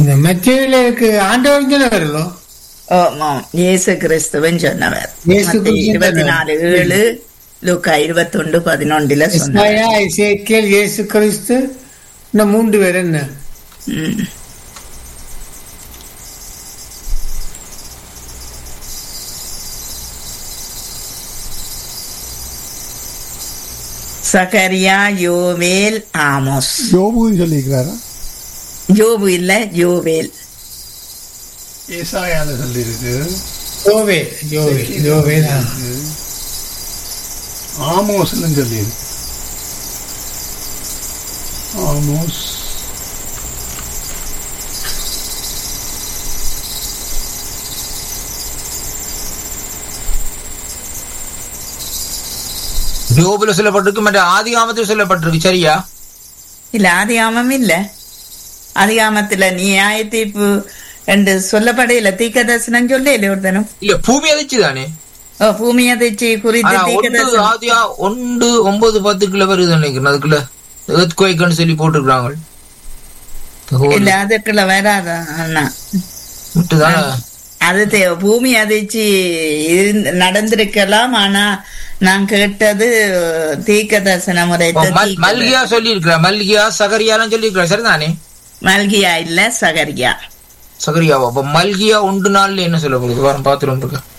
இந்த மெத்தேலுக்கு ஆண்டவர் தானே வருதோ ஆமாம் இயேசு கிறிஸ்துவன் சொன்னவர் இயேசு மத்தேயு கிறிஸ்து இருபத்தி நாலு ஏழு லூக்கா இருபத்தொண்டு பதினொன்றுல சொன்னார் இஸ்மாயா இசேக்கியல் இயேசு கிறிஸ்து இந்த மூன்று பேர் என்ன ம். சகரியா யோவேல் ஆமோஸ் யோபுன்னு சொல்லியிருக்கிறாரா யோபு இல்ல யோவேல் ஏசாயால சொல்லியிருக்கு யோவே யோவே யோவே தான் ஆமோஸ்னு சொல்லியிருக்கு ஆமோஸ் யோபுல சொல்லப்பட்டிருக்கு மற்ற ஆதி ஆமத்தில் சொல்லப்பட்டிருக்கு சரியா இல்ல அதிகாமம் இல்ல அதிகாமத்துல நியாய தீர்ப்பு என்று சொல்லப்படையில தீக்க தரிசனம் சொல்லல ஒரு தினம் இல்ல பூமி அதிர்ச்சி தானே ஓ, பூமி அதிர்ச்சி குறித்து ஆனா தீக்க ஒன்று தரிசனம் ஆதியா ஒன்று ஒன்பது பத்துக்குள்ள வருது நினைக்கிறேன் அதுக்குள்ள எர்த்குவைக்குன்னு சொல்லி போட்டிருக்காங்க இல்ல அதுக்குள்ள வராதா அண்ணா மட்டும்தானே அது தே- பூமி அதிர்ச்சி இருந்த- நடந்திருக்கலாம் ஆனா நான் கேட்டது தீக்க தரிசன முறை ஓ, மல்- மல்கியா சொல்லி இருக்கிற மல்கியா சகரியாலாம் சொல்லி இருக்கிற சரிதானே மல்கியா இல்ல சகரியா சகரியாவா அப்ப மல்கியா ஒன்று நாள்ல என்ன சொல்லப்படுது வாரம் பாத்துரும் இருக்கு